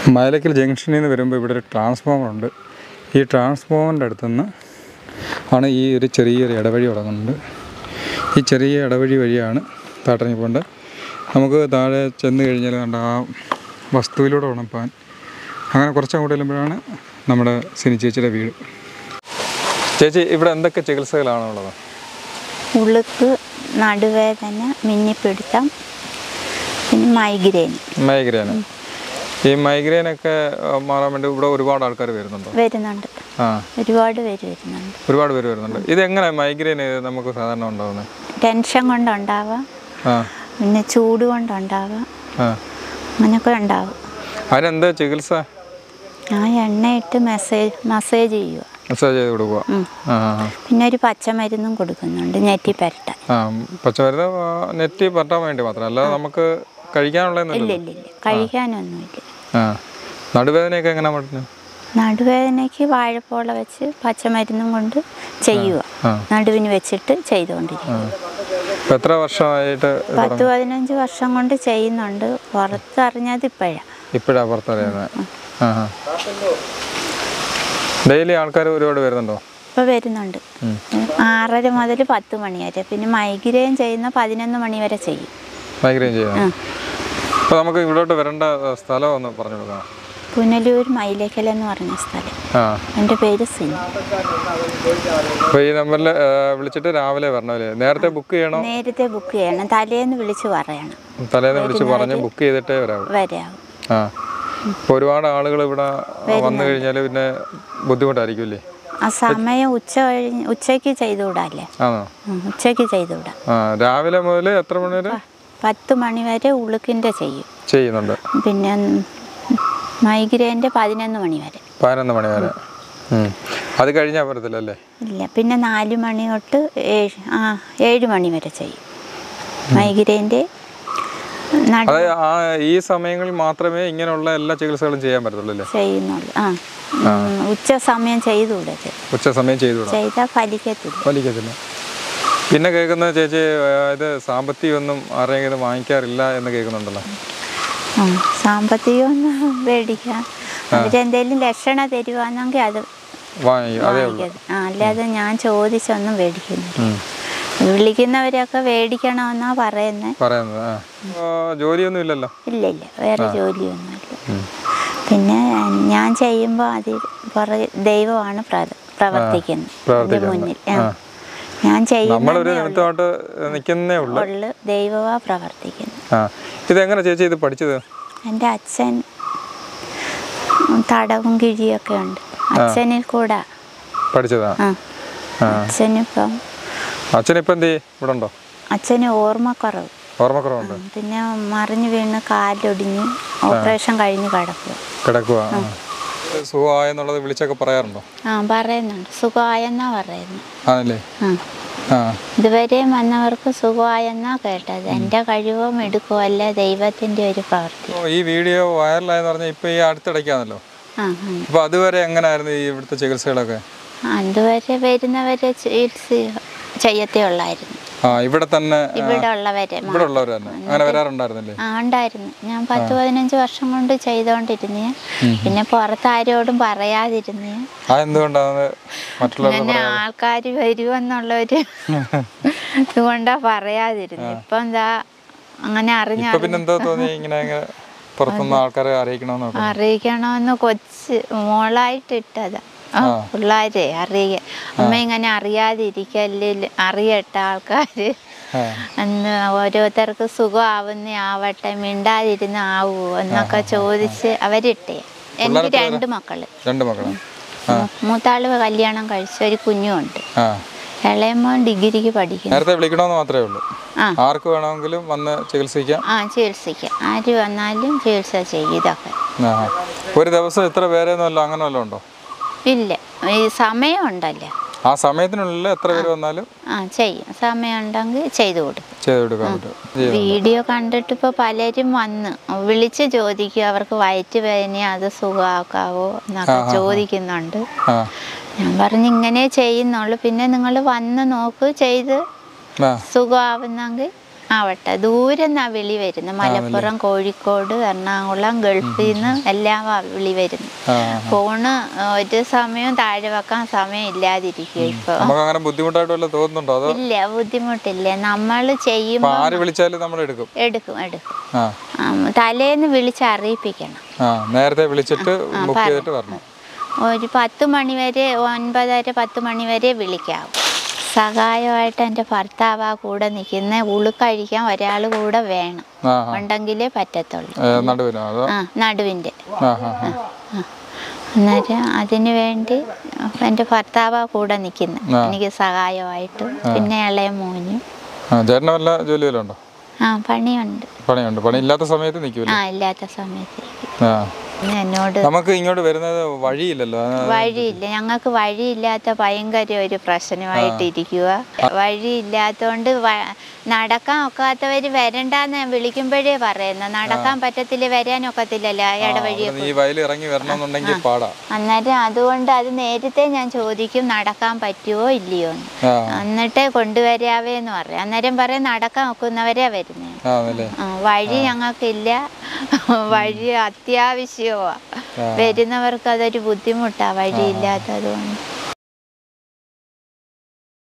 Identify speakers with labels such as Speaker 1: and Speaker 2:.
Speaker 1: മലക്കൽ ജംഗ്ഷനിൽ നിന്ന് വരുമ്പോൾ ഇവിടെ ഒരു ട്രാൻസ്ഫോമർ ഉണ്ട് ഈ ട്രാൻസ്ഫോമറിൻ്റെ അടുത്തുനിന്ന് ആണ് ഈ ഒരു ചെറിയൊരു ഇടവഴി തുടങ്ങുന്നത് ഈ ചെറിയ ഇടവഴി വഴിയാണ് താട്ടിറങ്ങി പോകേണ്ടത് നമുക്ക് താഴെ ചെന്ന് കഴിഞ്ഞാൽ കണ്ട ആ വസ്തുവിലൂടെ വേണം പോകാൻ അങ്ങനെ കുറച്ചങ്ങോട്ട് ചെല്ലുമ്പോഴാണ് നമ്മുടെ സിനി ചേച്ചിയുടെ വീട് ചേച്ചി ഇവിടെ എന്തൊക്കെ ചികിത്സകളാണ് ഉള്ളത്
Speaker 2: ഉളുക്ക് നടുവേദന മിന്നിപ്പിടുത്തം പിന്നെ മൈഗ്രെയിൻ
Speaker 1: മൈഗ്രെയിൻ ഈ മൈഗ്രെയിനൊക്കെ മാറാൻ വേണ്ടി ഇവിടെ ഒരുപാട് ആൾക്കാർ വരുന്നുണ്ടോ
Speaker 2: വരുന്നുണ്ട്
Speaker 1: ആ
Speaker 2: ഒരുപാട് പേര് വരുന്നുണ്ട്
Speaker 1: ഒരുപാട് പേര് വരുന്നുണ്ട് ഇതെങ്ങനെ മൈഗ്രെയിൻ നമുക്ക് സാധാരണ ഉണ്ടാവുന്നത്
Speaker 2: ടെൻഷൻ കൊണ്ടുണ്ടാവാം
Speaker 1: ആ
Speaker 2: പിന്നെ ചൂട് കൊണ്ടുണ്ടാവാം
Speaker 1: ആ
Speaker 2: അങ്ങനെയൊക്കെ ഉണ്ടാവും
Speaker 1: അതിനെന്താ ചികിത്സ
Speaker 2: ആ എണ്ണയിട്ട് മെസ്സേജ് മസാജ് ചെയ്യുക
Speaker 1: മസാജ് ചെയ്ത് കൊടുക്കുക
Speaker 2: ഉം.
Speaker 1: ആ ആ,
Speaker 2: പിന്നെ ഒരു പച്ചമരുന്നും കൊടുക്കുന്നുണ്ട് നെറ്റി പരട്ടാൻ
Speaker 1: ആ പച്ചമരുന്ന് ആ, നെറ്റ് പറ്റാൻ വേണ്ടി മാത്രം അല്ലാതെ നമുക്ക്
Speaker 2: ഇല്ല
Speaker 1: കഴിക്കാനുള്ളതെന്നല്ല
Speaker 2: ഇല്ല ഇല്ല കഴിക്കാനൊന്നുമില്ല
Speaker 1: ആ നടുവേദനയൊക്കെ എങ്ങനെ പറ്റുന്നു
Speaker 2: നടുവേദനയ്ക്ക് വാഴപ്പോള വെച്ച് പച്ചമരുന്നും കൊണ്ട് ചെയ്യുക
Speaker 1: ആ.
Speaker 2: നടുവിന് വെച്ചിട്ട് ചെയ്തുകൊണ്ടിരിക്കുക
Speaker 1: ഇപ്പം എത്ര വർഷമായിട്ട്
Speaker 2: പത്ത് പതിനഞ്ച് വർഷം കൊണ്ട് ചെയ്യുന്നുണ്ട് പുറത്തറിഞ്ഞത് ഇപ്പോഴാണ്
Speaker 1: ഇപ്പോഴാണ് പുറത്തറിയുന്നത് ആ ആ ഡെയിലി ആൾക്കാർ ഒരുപാട് വരുന്നുണ്ടോ
Speaker 2: ഇപ്പോൾ വരുന്നുണ്ട് ആറര മുതൽ പത്ത് മണി വരെ പിന്നെ മൈഗ്രെയിൻ ചെയ്യുന്ന പതിനൊന്ന് മണി വരെ ചെയ്യും
Speaker 1: മൈഗ്രെയിൻ ചെയ്യാൻ അപ്പോൾ നമുക്ക് ഇവിടോട്ട് വരേണ്ട സ്ഥലം ഒന്ന് പറഞ്ഞു കൊടുക്കാം
Speaker 2: പുനലൂർ മൈലേക്കൽ എന്ന് പറഞ്ഞ സ്ഥലം
Speaker 1: ആ
Speaker 2: എൻ്റെ പേര് സിനി
Speaker 1: അപ്പോൾ ഈ നമ്പറിൽ വിളിച്ചിട്ട് രാവിലെ വരണമല്ലേ നേരത്തെ ബുക്ക് ചെയ്യണോ
Speaker 2: നേരത്തെ ബുക്ക് ചെയ്യണം തലേന്ന് വിളിച്ച് പറയണം
Speaker 1: തലേന്ന് വിളിച്ച് പറഞ്ഞ് ബുക്ക് ചെയ്തിട്ടേ വരാവൂ
Speaker 2: വരാവും
Speaker 1: ആ ഇപ്പോൾ ഒരുപാട് ആളുകൾ ഇവിടെ വന്നു കഴിഞ്ഞാൽ പിന്നെ ബുദ്ധിമുട്ടായിരിക്കുമല്ലേ
Speaker 2: ആ സമയം ഉച്ച കഴിഞ്ഞ് ഉച്ചയ്ക്ക് ചെയ്തുകൂടല്ലേ
Speaker 1: ആണോ
Speaker 2: ഉം, ഉച്ചയ്ക്ക് ചെയ്തുകൂടാ
Speaker 1: ആ രാവിലെ മുതൽ എത്ര മണി വരെ
Speaker 2: പത്ത് മണി വരെ ഉളുക്കിൻ്റെ ചെയ്യും
Speaker 1: ചെയ്യുന്നുണ്ട്
Speaker 2: പിന്നെ മൈഗ്രെയിൻ്റെ പതിനൊന്ന് മണി വരെ
Speaker 1: പതിനൊന്ന് മണി വരെ ഉം. അത് കഴിഞ്ഞാൽ പറ്റത്തില്ലല്ലേ
Speaker 2: ഇല്ല പിന്നെ നാല് മണി തൊട്ട് ഏഴ് ആ ഏഴ് മണി വരെ ചെയ്യും മൈഗ്രെയിൻ്റെ നട
Speaker 1: അതായത് ആ ഈ സമയങ്ങളിൽ മാത്രമേ ഇങ്ങനെയുള്ള എല്ലാ ചികിത്സകളും ചെയ്യാൻ പറ്റത്തുള്ളൂ അല്ലേ
Speaker 2: ചെയ്യുന്നുള്ളൂ ആ ഉം, ഉച്ച സമയം ചെയ്തുകൂടത്
Speaker 1: ഉച്ച സമയം ചെയ്തുവിടാം
Speaker 2: ചെയ്താൽ ഫലിക്കത്തില്ല
Speaker 1: വലിക്കത്തില്ല പിന്നെ കേൾക്കുന്ന ചേച്ചി ഇത് സാമ്പത്തികമൊന്നും ആരെങ്കിലും വാങ്ങിക്കാറില്ല എന്ന് കേൾക്കുന്നുണ്ടല്ലോ
Speaker 2: ആ സാമ്പത്തികമൊന്നും മേടിക്കാം അവരെന്തെങ്കിലും ലക്ഷണം തരുവാണെങ്കിൽ അത്
Speaker 1: വാങ്ങി അതേ ഉള്ളൂ
Speaker 2: വാങ്ങിക്കാം. ആ അല്ലാതെ ഞാൻ ചോദിച്ചൊന്നും മേടിക്കുന്നില്ല
Speaker 1: ഉം.
Speaker 2: വിളിക്കുന്നവരൊക്കെ മേടിക്കണമെന്നാ പറയുന്നത്
Speaker 1: പറയുന്നത് ആ ആ, ജോലിയൊന്നും ഇല്ലല്ലോ
Speaker 2: ഇല്ല ഇല്ല വേറെ ജോലിയൊന്നുമില്ല പിന്നെ ഞാൻ ചെയ്യുമ്പോൾ അതിൽ പുറകെ ദൈവമാണ് പ്ര- പ്രവർത്തിക്കുന്നത് അതിന്
Speaker 1: പ്രവർത്തിക്കുന്നത്.
Speaker 2: മുന്നിൽ ആ. ഞാൻ
Speaker 1: നമ്മളൊരു
Speaker 2: ചെയ്യുന്ന
Speaker 1: നിമിത്തമായിട്ട് നിൽക്കുന്നേ ഉള്ളൂ
Speaker 2: ഉള്ളു ദൈവമാ പ്രവർത്തിക്കുന്നത്
Speaker 1: ആ ഇതെങ്ങനെ ചേച്ചി ഇത് പഠിച്ചത്
Speaker 2: എൻ്റെ അച്ഛൻ തടവും കിഴിയൊക്കെ ഉണ്ട് അച്ഛനിൽ കൂടെ
Speaker 1: പഠിച്ചതാ
Speaker 2: ആ
Speaker 1: ആ
Speaker 2: അച്ഛനിപ്പം
Speaker 1: അച്ഛനിപ്പം എന്ത് ചെയ്യും ഇവിടെ ഉണ്ടോ
Speaker 2: അച്ഛന് ഓർമ്മക്കുറവ്
Speaker 1: ഓർമ്മക്കുറവുണ്ട്
Speaker 2: പിന്നെ മറിഞ്ഞു വീണ് കാലൊടിഞ്ഞ് ഓപ്പറേഷൻ കഴിഞ്ഞ് കിടക്കുക
Speaker 1: കിടക്കുക സുഖമായെന്നുള്ളത് വിളിച്ചൊക്കെ പറയാറുണ്ടോ
Speaker 2: ആ പറയുന്നുണ്ട് സുഖമായെന്നാ പറയുന്നത്
Speaker 1: ആണല്ലേ
Speaker 2: ആ
Speaker 1: ആ
Speaker 2: ഇതുവരെയും വന്നവർക്ക് സുഖമായെന്നാ കേട്ടത് എൻ്റെ കഴിവോ മിടുക്കോ അല്ല ദൈവത്തിൻ്റെ ഒരു പ്രവൃത്തി
Speaker 1: ഓ, ഈ വീഡിയോ വൈറലായെന്ന് പറഞ്ഞാൽ ഇപ്പം ഈ അടുത്തിടയ്ക്കാണല്ലോ
Speaker 2: ആ
Speaker 1: അപ്പോൾ അതുവരെ എങ്ങനെയായിരുന്നു ഈ ഇവിടുത്തെ ചികിത്സകളൊക്കെ
Speaker 2: ആ അതുവരെ വരുന്നവരെ ചികിത്സ ചെയ്യത്തേ ഉള്ളായിരുന്നു
Speaker 1: ആ ഇവിടെ തന്നെ ആ,
Speaker 2: ഇവിടെ ഉള്ളവരെ
Speaker 1: ഇവിടെ ഉള്ളവർ തന്നെ അങ്ങനെ വരാറുണ്ടായിരുന്നല്ലേ
Speaker 2: ആ ഉണ്ടായിരുന്നു ഞാൻ പത്ത് പതിനഞ്ച് വർഷം കൊണ്ട് ചെയ്തുകൊണ്ടിരുന്നേ പിന്നെ പുറത്ത് ആരോടും പറയാതിരുന്നേ
Speaker 1: ആ എന്തുകൊണ്ടാണ് മറ്റുള്ളവർ
Speaker 2: പിന്നെ ആൾക്കാർ വരുമെന്നുള്ളൊരു ഇതുകൊണ്ടാ പറയാതിരുന്നു ഇപ്പം എന്താ അങ്ങനെ അറിഞ്ഞ
Speaker 1: ഇപ്പൊ പിന്നെ എന്താ തോന്നി ഇങ്ങനെ ഇങ്ങനെ പുറത്തുനിന്ന് ആൾക്കാരെ അറിയിക്കണമെന്ന്
Speaker 2: അറിയിക്കണമെന്ന് കൊച്ച് മോളായിട്ട് ഇട്ടതാ ആ പിള്ളേരെ അറിയ അമ്മ ഇങ്ങനെ അറിയാതിരിക്കല്ലേ അറിയട്ടെ ആൾക്കാര്
Speaker 1: ആ.
Speaker 2: അന്ന് ഓരോരുത്തർക്ക് സുഖമാവുന്ന ആവട്ടെ മിണ്ടാതിരുന്ന് ആവുമോ എന്നൊക്കെ ചോദിച്ച് അവരിട്ടേ എനിക്ക് രണ്ട് മക്കള്
Speaker 1: രണ്ട് മക്കളും
Speaker 2: മൂത്താള് കല്യാണം കഴിച്ച ഒരു കുഞ്ഞുമുണ്ട്
Speaker 1: ആ
Speaker 2: ഇളയമോൻ ഡിഗ്രിക്ക് പഠിക്കുന്നു
Speaker 1: നേരത്തെ വിളിക്കണമെന്ന് മാത്രമേ ഉള്ളൂ
Speaker 2: ആ.
Speaker 1: ആർക്ക് വേണമെങ്കിലും വന്ന് ചികിത്സിക്കാം
Speaker 2: ആ ചികിത്സിക്കാം ആര് വന്നാലും ചികിത്സ ചെയ്യും ഇതൊക്കെ
Speaker 1: ആ ഒരു ദിവസം ഇത്ര പേരെ ഒന്നുമല്ല അങ്ങനെ വല്ലതും ഉണ്ടോ
Speaker 2: ഇല്ല ഈ സമയമുണ്ടല്ലോ
Speaker 1: ആ സമയത്തിനുള്ളിൽ എത്ര പേര് വന്നാലും
Speaker 2: ആ ചെയ്യും സമയമുണ്ടെങ്കിൽ ചെയ്തു കൊടുക്കും
Speaker 1: ചെയ്ത് കൊടുക്കാൻ പറ്റും ചെയ്യും.
Speaker 2: വീഡിയോ കണ്ടിട്ട് ഇപ്പോൾ പലരും വന്ന് വിളിച്ച് ചോദിക്കും അവർക്ക് വയറ്റ് വേദന അത് സുഖമാക്കാവോ എന്നൊക്കെ ചോദിക്കുന്നുണ്ട്
Speaker 1: ആ
Speaker 2: ഞാൻ പറഞ്ഞു ഇങ്ങനെ ചെയ്യുന്നുള്ളൂ പിന്നെ നിങ്ങൾ വന്ന് നോക്ക് ചെയ്ത്
Speaker 1: ആ
Speaker 2: സുഖമാവുന്നെങ്കിൽ ആവട്ടെ ദൂരെ നിന്നാ വിളി വരുന്നു മലപ്പുറം കോഴിക്കോട് എറണാകുളം ഗൾഫിൽ നിന്ന് എല്ലാം ആ വിളി വരുന്നു
Speaker 1: ആ
Speaker 2: ഫോണ് ഒരു സമയം താഴെ വെക്കാൻ സമയം ഇല്ലാതിരിക്കുക ഇപ്പൊ
Speaker 1: നമുക്ക് അങ്ങനെ ബുദ്ധിമുട്ടായിട്ട് വല്ല തോന്നുന്നുണ്ടോ അതോ
Speaker 2: ഇല്ല ബുദ്ധിമുട്ടില്ല നമ്മൾ
Speaker 1: ഇപ്പൊ
Speaker 2: ചെയ്യുമ്പോൾ
Speaker 1: ആര് വിളിച്ചാലും നമ്മൾ എടുക്കും
Speaker 2: എടുക്കും എടുക്കും
Speaker 1: ആ
Speaker 2: ആം, തലേന്ന് വിളിച്ച് അറിയിപ്പിക്കണം
Speaker 1: ആ നേരത്തെ വിളിച്ചിട്ട് ബുക്ക് ചെയ്തിട്ട് വരണം
Speaker 2: ഒരു പത്ത് മണി വരെ ഒൻപതര പത്ത് മണി വരെ വിളിക്കാവും സഹായമായിട്ട് എൻ്റെ ഭർത്താവാ കൂടെ നിൽക്കുന്ന ഉളുക്കഴിക്കാൻ ഒരാൾ കൂടെ വേണം
Speaker 1: ആ ആ
Speaker 2: ഉണ്ടെങ്കിലേ പറ്റത്തുള്ളൂ
Speaker 1: ഏ, നടുവിനോ അതോ
Speaker 2: ആ നടുവിൻ്റെ
Speaker 1: ആ ആ ആ.
Speaker 2: ആ. അന്നേരം അതിന് വേണ്ടി എൻ്റെ ഭർത്താവാ കൂടെ നിൽക്കുന്നത്
Speaker 1: ആ.
Speaker 2: എനിക്ക് സഹായമായിട്ട് പിന്നെ ഇളയ മോനും
Speaker 1: ആ ചേട്ടന് വല്ല ജോലി വല്ലതും ഉണ്ടോ
Speaker 2: ആ പണിയുണ്ട്
Speaker 1: പണിയുണ്ട് പണി ഇല്ലാത്ത സമയത്ത് നിൽക്കൂല
Speaker 2: ആ ഇല്ലാത്ത സമയത്ത്
Speaker 1: ആ
Speaker 2: പിന്നെ എന്നോട്
Speaker 1: നമുക്ക് ഇങ്ങോട്ട് വരുന്നത് വഴിയില്ലല്ലോ ആ,
Speaker 2: വഴിയില്ല ഞങ്ങൾക്ക് വഴിയില്ലാത്ത ഭയങ്കര ഒരു പ്രശ്നമായിട്ടിരിക്കുക വഴിയില്ലാത്തോണ്ട് വ- നടക്കാൻ ഒക്കാത്തവർ വരണ്ടാന്ന് വിളിക്കുമ്പോഴേ പറയുന്നത് നടക്കാൻ പറ്റത്തില്ല വരാനൊക്കത്തില്ലല്ലോ ഇടവഴിയൊക്കെ
Speaker 1: ഇവിടുന്ന് ഈ വയലിൽ ഇറങ്ങി വരണമെന്നുണ്ടെങ്കിൽ പാടാ
Speaker 2: അന്നേരം അതുകൊണ്ട് അത് നേരത്തെ ഞാൻ ചോദിക്കും നടക്കാൻ പറ്റുമോ ഇല്ലയോ എന്ന്
Speaker 1: ആ
Speaker 2: എന്നിട്ട് കൊണ്ടുവരാവേ എന്ന് പറയും അന്നേരം പറയും നടക്കാൻ ഒക്കുന്നവരെ വരുന്നത്
Speaker 1: ആ അതല്ലേ
Speaker 2: വഴി ഞങ്ങൾക്കില്ല വഴി അത്യാവശ്യമാണ് വരുന്നവർക്ക് അതൊരു ബുദ്ധിമുട്ടാണ് വഴിയില്ലാത്തത് കൊണ്ട്